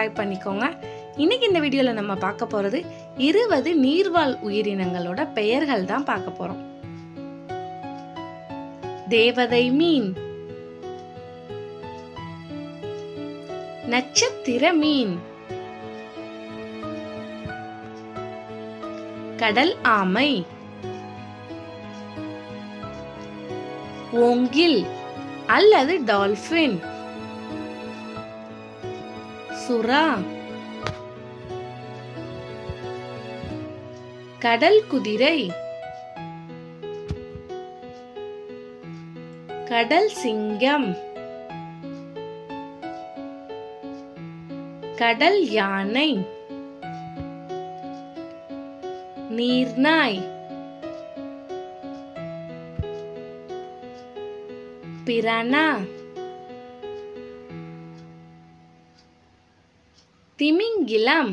subscribe பண்ணிக்கோங்க இன்னைக்கு இந்த வீடியோவில் நம்ம பார்க்க போகிறது இருபது நீர்வாழ் உயிரினங்களோட பெயர்கள் தான் பார்க்க போகிறோம் தேவதை மீன் நட்சத்திர மீன் கடல் ஆமை ஓங்கில் அல்லது டால்பின் சுறா கடல் குதிரை கடல் சிங்கம் கடல் யானை நீர்நாய் பிரானா திமிங்கிலம்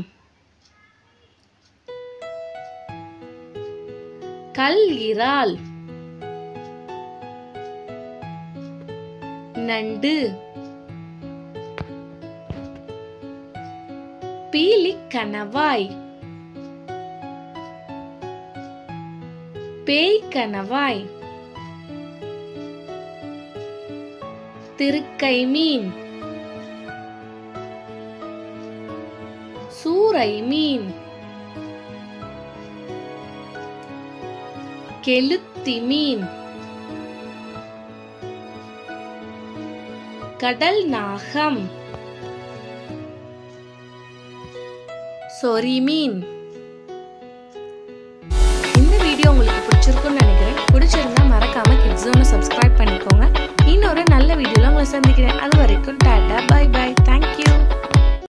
கல் இறால் நண்டு பீலிக் கணவாய் பேய் கணவாய் திருக்கை மீன் சூறை மீன் கெளுத்தி மீன் கடல் நாகம் சொரி மீன் இந்த வீடியோ உங்களுக்கு பிடிச்சிருக்கும்னு நினைக்கிறேன் பிடிச்சிருந்தா மறக்காம கிட்ஸோன்னு சப்ஸ்கிரைப் பண்ணிக்கோங்க இன்னொரு நல்ல வீடியோல உங்களை சந்திக்கிறேன் அது வரைக்கும் டாடா பை பை